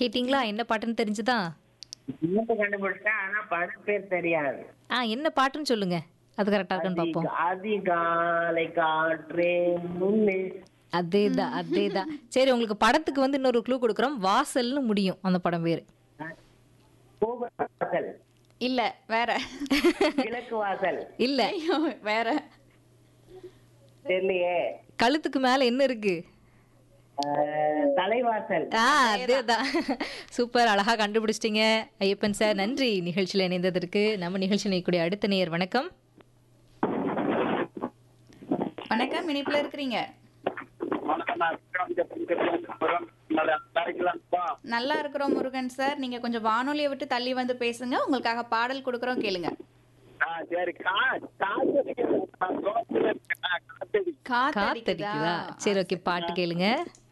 கேட்டிங்களா என்ன பாட்டுன்னு தெரிஞ்சுதா இன்னும் கண்டுபிடிச்சேன் ஆனா படம் பேர் தெரியாது ஆ என்ன பாட்டுன்னு சொல்லுங்க அது கரெக்டா இருக்கான்னு பார்ப்போம் அதிகாலை காற்றே முன்னே அதேதான் அதேதான் சரி உங்களுக்கு படத்துக்கு வந்து இன்னொரு க்ளூ கொடுக்குறோம் வாசல்னு முடியும் அந்த படம் பேரு கோபுர வாசல் இல்ல வேற கிழக்கு வாசல் இல்ல ஐயோ, வேற தெரியலையே கழுத்துக்கு மேல என்ன இருக்கு அஹ், தலைவாசல் ஆ அதேதான் சூப்பர் அழகா கண்டுபிடிச்சிட்டீங்க ஐயப்பன் சார் நன்றி நிகழ்ச்சியில் இணைந்ததற்கு நம்ம நிகழ்ச்சியில் இணையக்கூடிய அடுத்த நேயர் வணக்கம் வணக்கம் இனிப்புல இருக்கிறீங்க நல்லா இருக்கிறோம் முருகன் சார் நீங்க கொஞ்சம் வானொலியை விட்டு தள்ளி வந்து பேசுங்க உங்களுக்காக பாடல் கொடுக்குறோம் கேளுங்க காத்தடிக்குதா சரி ஓகே பாட்டு கேளுங்க